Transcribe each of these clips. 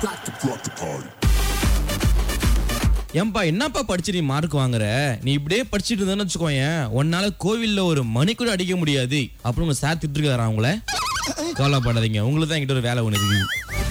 ஏன்பா என்னப்பா படிச்சு நீ மார்க் வாங்குற நீ இப்படியே படிச்சுட்டு இருந்தேன்னு வச்சுக்கோயேன் உன்னால கோவில்ல ஒரு மணி கூட அடிக்க முடியாது அப்படின்னு உங்க சார் திட்டுருக்காரா உங்கள கவலைப்படாதீங்க உங்களுக்கு தான் என்கிட்ட ஒரு வேலை ஒன்று இருக்கு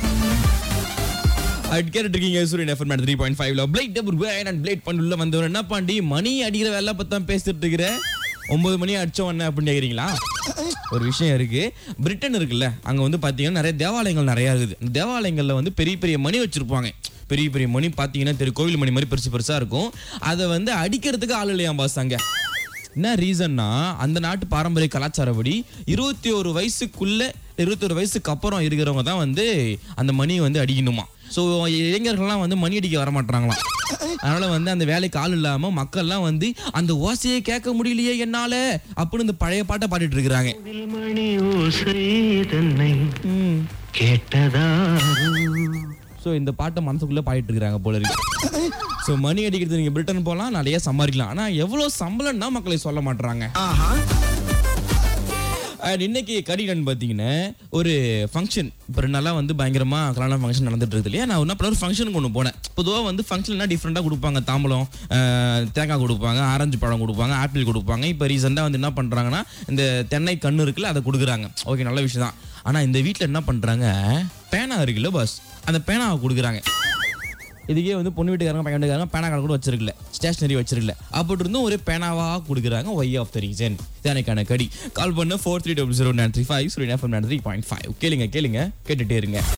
அட் கேட்டுட்டு இருக்கீங்க சூரியன் எஃப்எம் மேட் த்ரீ பாயிண்ட் ஃபைவ்ல பிளேட் டபுள் வேன் அண்ட் பிளேட் பண்ணி உள்ள வந்தவன் என்ன பாண்டி மணி அடிக்கிற வேலை பத்தி தான் பேசிட்டு இருக்கிற ஒன்பது மணி அடிச்சோம் என்ன அப்படின்னு கேக்குறீங்களா ஒரு விஷயம் இருக்கு பிரிட்டன் இருக்குல்ல அங்க வந்து பாத்தீங்கன்னா நிறைய தேவாலயங்கள் நிறைய இருக்குது இந்த தேவாலயங்கள்ல வந்து பெரிய பெரிய மணி வச்சிருப்பாங்க பெரிய பெரிய மணி பாத்தீங்கன்னா தெரு கோவில் மணி மாதிரி பெருசு பெருசா இருக்கும் அதை வந்து அடிக்கிறதுக்கு ஆள் இல்லையா பாஸ் அங்க என்ன ரீசன்னா அந்த நாட்டு பாரம்பரிய கலாச்சாரப்படி இருபத்தி ஒரு வயசுக்குள்ள இருபத்தி ஒரு வயசுக்கு அப்புறம் இருக்கிறவங்க தான் வந்து அந்த மணியை வந்து அடிக்கணுமா ஸோ இளைஞர்கள்லாம் வந்து மணி அடிக்க வர மாட்டாங்களாம் அதனால வந்து அந்த வேலைக்கு ஆள் இல்லாம மக்கள்லாம் வந்து அந்த ஓசையை கேட்க முடியலையே என்னால அப்படின்னு இந்த பழைய பாட்டை பாடிட்டு இருக்கிறாங்க கோவில் மணி ஓசை தன்னை கேட்டதா ஸோ இந்த பாட்டை மனசுக்குள்ள பாடிட்டு இருக்கிறாங்க போல இருக்கு ஸோ மணி அடிக்கிறது நீங்க பிரிட்டன் போகலாம் நிறைய சம்பாதிக்கலாம் ஆனா எவ்வளவு சம்பளம்னா மக்களை சொல்ல மாட்டாங்க அண்ட் இன்னைக்கு கடிடன் பார்த்தீங்கன்னா ஒரு ஃபங்க்ஷன் இப்போ ரெண்டு நாளாக வந்து பயங்கரமாக கல்யாண ஃபங்க்ஷன் நடந்துட்டு இருக்குது இல்லையா நான் என்ன பண்ண ஒரு ஃபங்க்ஷனுக்கு ஒன்று போனேன் பொதுவாக வந்து ஃபங்க்ஷன்லாம் டிஃப்ரெண்ட்டாக கொடுப்பாங்க தாம்பலம் அஹ், தேங்காய் கொடுப்பாங்க ஆரஞ்சு பழம் கொடுப்பாங்க ஆப்பிள் கொடுப்பாங்க இப்போ ரீசெண்டாக வந்து என்ன பண்ணுறாங்கன்னா இந்த தென்னை கண்ணு இருக்குல்ல அதை கொடுக்குறாங்க ஓகே நல்ல விஷயம் தான் ஆனால் இந்த வீட்டில் என்ன பண்ணுறாங்க பேனா இருக்குல்ல பஸ் அந்த பேனாவை கொடுக்குறாங்க இதுக்கே வந்து பொண்ணு வீட்டுக்காரங்க பையன் வீட்டுக்காரங்க பேனா கடை கூட வச்சிருக்கல ஸ்டேஷனரி வச்சிருக்கல அப்படி இருந்தும் ஒரு பேனாவா கொடுக்குறாங்க ஒய் ஆஃப் த ரீசன் எனக்கான கடி கால் பண்ண four three double zero nine three five three nine three point five கேளுங்க கேளுங்க கேட்டுட்டே இருங்க